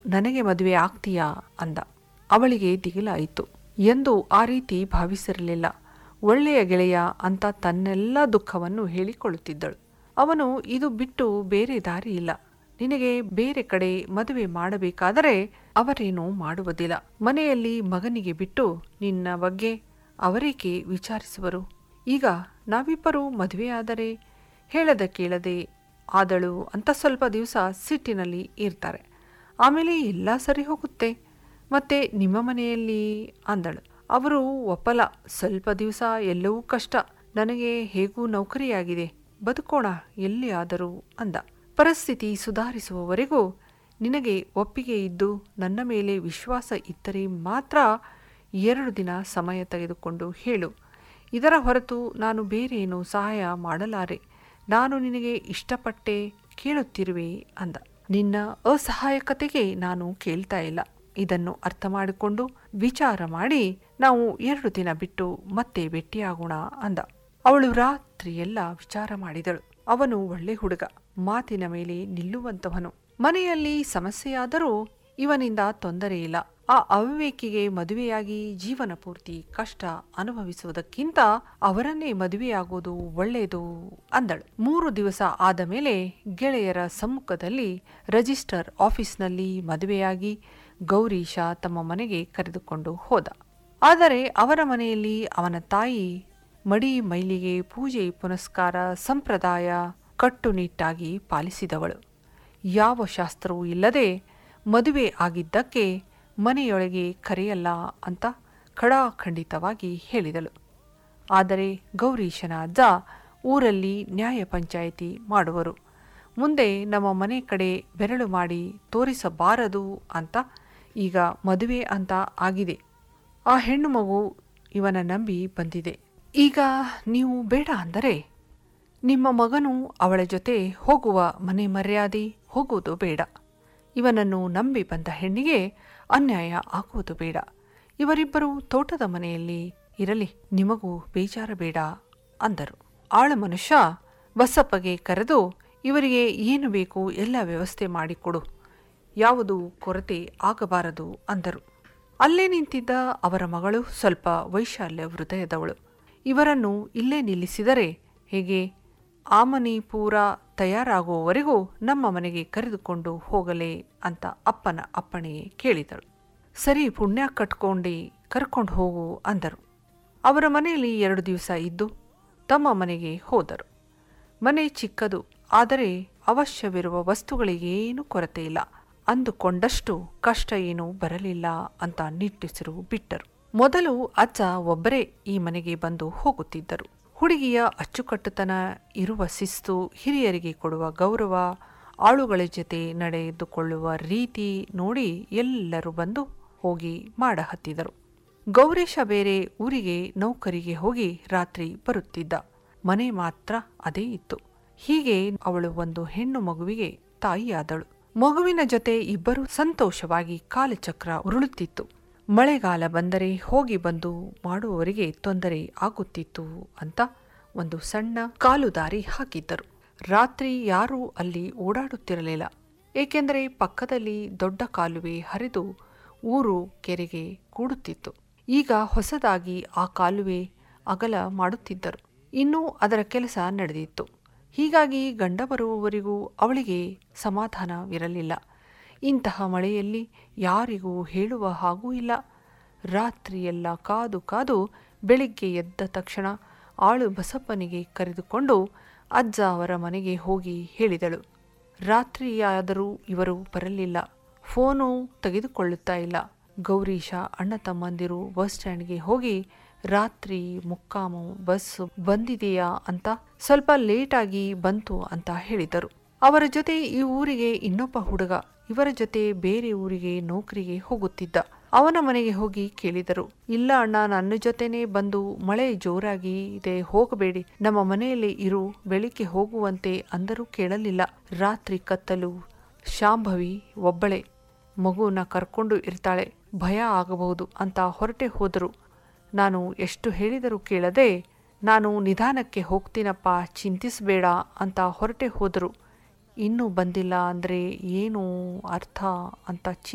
ನನಗೆ ಮದುವೆ ಆಗ್ತೀಯಾ ಅಂದ ಅವಳಿಗೆ ದಿಗಿಲಾಯಿತು ಎಂದು ಆ ರೀತಿ ಭಾವಿಸಿರಲಿಲ್ಲ ಒಳ್ಳೆಯ ಗೆಳೆಯ ಅಂತ ತನ್ನೆಲ್ಲ ದುಃಖವನ್ನು ಹೇಳಿಕೊಳ್ಳುತ್ತಿದ್ದಳು ಅವನು ಇದು ಬಿಟ್ಟು ಬೇರೆ ದಾರಿ ಇಲ್ಲ ನಿನಗೆ ಬೇರೆ ಕಡೆ ಮದುವೆ ಮಾಡಬೇಕಾದರೆ ಅವರೇನೂ ಮಾಡುವುದಿಲ್ಲ ಮನೆಯಲ್ಲಿ ಮಗನಿಗೆ ಬಿಟ್ಟು ನಿನ್ನ ಬಗ್ಗೆ ಅವರೇಕೆ ವಿಚಾರಿಸುವರು ಈಗ ನಾವಿಬ್ಬರು ಮದುವೆಯಾದರೆ ಹೇಳದ ಕೇಳದೆ ಆದಳು ಅಂತ ಸ್ವಲ್ಪ ದಿವಸ ಸಿಟ್ಟಿನಲ್ಲಿ ಇರ್ತಾರೆ ಆಮೇಲೆ ಎಲ್ಲ ಸರಿ ಹೋಗುತ್ತೆ ಮತ್ತೆ ನಿಮ್ಮ ಮನೆಯಲ್ಲಿ ಅಂದಳು ಅವರು ಒಪ್ಪಲ ಸ್ವಲ್ಪ ದಿವಸ ಎಲ್ಲವೂ ಕಷ್ಟ ನನಗೆ ಹೇಗೂ ನೌಕರಿಯಾಗಿದೆ ಬದುಕೋಣ ಎಲ್ಲಿ ಆದರೂ ಅಂದ ಪರಿಸ್ಥಿತಿ ಸುಧಾರಿಸುವವರೆಗೂ ನಿನಗೆ ಒಪ್ಪಿಗೆ ಇದ್ದು ನನ್ನ ಮೇಲೆ ವಿಶ್ವಾಸ ಇದ್ದರೆ ಮಾತ್ರ ಎರಡು ದಿನ ಸಮಯ ತೆಗೆದುಕೊಂಡು ಹೇಳು ಇದರ ಹೊರತು ನಾನು ಬೇರೇನು ಸಹಾಯ ಮಾಡಲಾರೆ ನಾನು ನಿನಗೆ ಇಷ್ಟಪಟ್ಟೆ ಕೇಳುತ್ತಿರುವೆ ಅಂದ ನಿನ್ನ ಅಸಹಾಯಕತೆಗೆ ನಾನು ಕೇಳ್ತಾ ಇಲ್ಲ ಇದನ್ನು ಅರ್ಥ ಮಾಡಿಕೊಂಡು ವಿಚಾರ ಮಾಡಿ ನಾವು ಎರಡು ದಿನ ಬಿಟ್ಟು ಮತ್ತೆ ಭೇಟಿಯಾಗೋಣ ಅಂದ ಅವಳು ರಾತ್ರಿಯೆಲ್ಲ ವಿಚಾರ ಮಾಡಿದಳು ಅವನು ಒಳ್ಳೆ ಹುಡುಗ ಮಾತಿನ ಮೇಲೆ ನಿಲ್ಲುವಂತವನು ಮನೆಯಲ್ಲಿ ಸಮಸ್ಯೆಯಾದರೂ ಇವನಿಂದ ತೊಂದರೆ ಇಲ್ಲ ಆ ಅವಿವೇಕಿಗೆ ಮದುವೆಯಾಗಿ ಜೀವನ ಪೂರ್ತಿ ಕಷ್ಟ ಅನುಭವಿಸುವುದಕ್ಕಿಂತ ಅವರನ್ನೇ ಮದುವೆಯಾಗುವುದು ಒಳ್ಳೆಯದು ಅಂದಳು ಮೂರು ದಿವಸ ಆದ ಮೇಲೆ ಗೆಳೆಯರ ಸಮ್ಮುಖದಲ್ಲಿ ರಿಜಿಸ್ಟರ್ ಆಫೀಸ್ನಲ್ಲಿ ಮದುವೆಯಾಗಿ ಗೌರೀಶ ತಮ್ಮ ಮನೆಗೆ ಕರೆದುಕೊಂಡು ಹೋದ ಆದರೆ ಅವರ ಮನೆಯಲ್ಲಿ ಅವನ ತಾಯಿ ಮಡಿ ಮೈಲಿಗೆ ಪೂಜೆ ಪುನಸ್ಕಾರ ಸಂಪ್ರದಾಯ ಕಟ್ಟುನಿಟ್ಟಾಗಿ ಪಾಲಿಸಿದವಳು ಯಾವ ಶಾಸ್ತ್ರವೂ ಇಲ್ಲದೆ ಮದುವೆ ಆಗಿದ್ದಕ್ಕೆ ಮನೆಯೊಳಗೆ ಕರೆಯಲ್ಲ ಅಂತ ಖಡಾಖಂಡಿತವಾಗಿ ಹೇಳಿದಳು ಆದರೆ ಗೌರೀಶನ ಅಜ್ಜ ಊರಲ್ಲಿ ನ್ಯಾಯ ಪಂಚಾಯಿತಿ ಮಾಡುವರು ಮುಂದೆ ನಮ್ಮ ಮನೆ ಕಡೆ ಬೆರಳು ಮಾಡಿ ತೋರಿಸಬಾರದು ಅಂತ ಈಗ ಮದುವೆ ಅಂತ ಆಗಿದೆ ಆ ಹೆಣ್ಣು ಮಗು ಇವನ ನಂಬಿ ಬಂದಿದೆ ಈಗ ನೀವು ಬೇಡ ಅಂದರೆ ನಿಮ್ಮ ಮಗನು ಅವಳ ಜೊತೆ ಹೋಗುವ ಮನೆ ಮರ್ಯಾದೆ ಹೋಗುವುದು ಬೇಡ ಇವನನ್ನು ನಂಬಿ ಬಂದ ಹೆಣ್ಣಿಗೆ ಅನ್ಯಾಯ ಆಗುವುದು ಬೇಡ ಇವರಿಬ್ಬರು ತೋಟದ ಮನೆಯಲ್ಲಿ ಇರಲಿ ನಿಮಗೂ ಬೇಜಾರ ಬೇಡ ಅಂದರು ಆಳ ಮನುಷ್ಯ ಬಸಪ್ಪಗೆ ಕರೆದು ಇವರಿಗೆ ಏನು ಬೇಕು ಎಲ್ಲ ವ್ಯವಸ್ಥೆ ಮಾಡಿಕೊಡು ಯಾವುದು ಕೊರತೆ ಆಗಬಾರದು ಅಂದರು ಅಲ್ಲೇ ನಿಂತಿದ್ದ ಅವರ ಮಗಳು ಸ್ವಲ್ಪ ವೈಶಾಲ್ಯ ಹೃದಯದವಳು ಇವರನ್ನು ಇಲ್ಲೇ ನಿಲ್ಲಿಸಿದರೆ ಹೇಗೆ ಆಮನಿ ಪೂರ ತಯಾರಾಗುವವರೆಗೂ ನಮ್ಮ ಮನೆಗೆ ಕರೆದುಕೊಂಡು ಹೋಗಲೇ ಅಂತ ಅಪ್ಪನ ಅಪ್ಪಣೆ ಕೇಳಿದಳು ಸರಿ ಪುಣ್ಯ ಕಟ್ಕೊಂಡು ಕರ್ಕೊಂಡು ಹೋಗು ಅಂದರು ಅವರ ಮನೆಯಲ್ಲಿ ಎರಡು ದಿವಸ ಇದ್ದು ತಮ್ಮ ಮನೆಗೆ ಹೋದರು ಮನೆ ಚಿಕ್ಕದು ಆದರೆ ಅವಶ್ಯವಿರುವ ವಸ್ತುಗಳಿಗೇನು ಕೊರತೆ ಇಲ್ಲ ಅಂದುಕೊಂಡಷ್ಟು ಕಷ್ಟ ಏನೂ ಬರಲಿಲ್ಲ ಅಂತ ನಿಟ್ಟುಸಿರು ಬಿಟ್ಟರು ಮೊದಲು ಅಜ್ಜ ಒಬ್ಬರೇ ಈ ಮನೆಗೆ ಬಂದು ಹೋಗುತ್ತಿದ್ದರು ಹುಡುಗಿಯ ಅಚ್ಚುಕಟ್ಟುತನ ಇರುವ ಶಿಸ್ತು ಹಿರಿಯರಿಗೆ ಕೊಡುವ ಗೌರವ ಆಳುಗಳ ಜೊತೆ ನಡೆದುಕೊಳ್ಳುವ ರೀತಿ ನೋಡಿ ಎಲ್ಲರೂ ಬಂದು ಹೋಗಿ ಮಾಡ ಹತ್ತಿದರು ಗೌರೀಶ ಬೇರೆ ಊರಿಗೆ ನೌಕರಿಗೆ ಹೋಗಿ ರಾತ್ರಿ ಬರುತ್ತಿದ್ದ ಮನೆ ಮಾತ್ರ ಅದೇ ಇತ್ತು ಹೀಗೆ ಅವಳು ಒಂದು ಹೆಣ್ಣು ಮಗುವಿಗೆ ತಾಯಿಯಾದಳು ಮಗುವಿನ ಜೊತೆ ಇಬ್ಬರು ಸಂತೋಷವಾಗಿ ಕಾಲಚಕ್ರ ಉರುಳುತ್ತಿತ್ತು ಮಳೆಗಾಲ ಬಂದರೆ ಹೋಗಿ ಬಂದು ಮಾಡುವವರಿಗೆ ತೊಂದರೆ ಆಗುತ್ತಿತ್ತು ಅಂತ ಒಂದು ಸಣ್ಣ ಕಾಲು ದಾರಿ ಹಾಕಿದ್ದರು ರಾತ್ರಿ ಯಾರೂ ಅಲ್ಲಿ ಓಡಾಡುತ್ತಿರಲಿಲ್ಲ ಏಕೆಂದರೆ ಪಕ್ಕದಲ್ಲಿ ದೊಡ್ಡ ಕಾಲುವೆ ಹರಿದು ಊರು ಕೆರೆಗೆ ಕೂಡುತ್ತಿತ್ತು ಈಗ ಹೊಸದಾಗಿ ಆ ಕಾಲುವೆ ಅಗಲ ಮಾಡುತ್ತಿದ್ದರು ಇನ್ನೂ ಅದರ ಕೆಲಸ ನಡೆದಿತ್ತು ಹೀಗಾಗಿ ಗಂಡ ಬರುವವರೆಗೂ ಅವಳಿಗೆ ಸಮಾಧಾನವಿರಲಿಲ್ಲ ಇಂತಹ ಮಳೆಯಲ್ಲಿ ಯಾರಿಗೂ ಹೇಳುವ ಹಾಗೂ ಇಲ್ಲ ರಾತ್ರಿಯೆಲ್ಲ ಕಾದು ಕಾದು ಬೆಳಿಗ್ಗೆ ಎದ್ದ ತಕ್ಷಣ ಆಳು ಬಸಪ್ಪನಿಗೆ ಕರೆದುಕೊಂಡು ಅಜ್ಜ ಅವರ ಮನೆಗೆ ಹೋಗಿ ಹೇಳಿದಳು ರಾತ್ರಿಯಾದರೂ ಇವರು ಬರಲಿಲ್ಲ ಫೋನು ತೆಗೆದುಕೊಳ್ಳುತ್ತಾ ಇಲ್ಲ ಗೌರೀಶ ಅಣ್ಣ ತಮ್ಮಂದಿರು ಬಸ್ ಸ್ಟ್ಯಾಂಡ್ಗೆ ಹೋಗಿ ರಾತ್ರಿ ಮುಕ್ಕಾಮು ಬಸ್ ಬಂದಿದೆಯಾ ಅಂತ ಸ್ವಲ್ಪ ಲೇಟಾಗಿ ಬಂತು ಅಂತ ಹೇಳಿದರು ಅವರ ಜೊತೆ ಈ ಊರಿಗೆ ಇನ್ನೊಬ್ಬ ಹುಡುಗ ಇವರ ಜೊತೆ ಬೇರೆ ಊರಿಗೆ ನೌಕರಿಗೆ ಹೋಗುತ್ತಿದ್ದ ಅವನ ಮನೆಗೆ ಹೋಗಿ ಕೇಳಿದರು ಇಲ್ಲ ಅಣ್ಣ ನನ್ನ ಜೊತೆನೇ ಬಂದು ಮಳೆ ಜೋರಾಗಿ ಇದೆ ಹೋಗಬೇಡಿ ನಮ್ಮ ಮನೆಯಲ್ಲಿ ಇರು ಬೆಳಿಗ್ಗೆ ಹೋಗುವಂತೆ ಅಂದರೂ ಕೇಳಲಿಲ್ಲ ರಾತ್ರಿ ಕತ್ತಲು ಶಾಂಭವಿ ಒಬ್ಬಳೆ ಮಗುವನ್ನ ಕರ್ಕೊಂಡು ಇರ್ತಾಳೆ ಭಯ ಆಗಬಹುದು ಅಂತ ಹೊರಟೆ ಹೋದರು ನಾನು ಎಷ್ಟು ಹೇಳಿದರೂ ಕೇಳದೆ ನಾನು ನಿಧಾನಕ್ಕೆ ಹೋಗ್ತೀನಪ್ಪ ಚಿಂತಿಸಬೇಡ ಅಂತ ಹೊರಟೆ ಹೋದರು ಇನ್ನೂ ಬಂದಿಲ್ಲ ಅಂದರೆ ಏನು ಅರ್ಥ ಅಂತ ಚಿ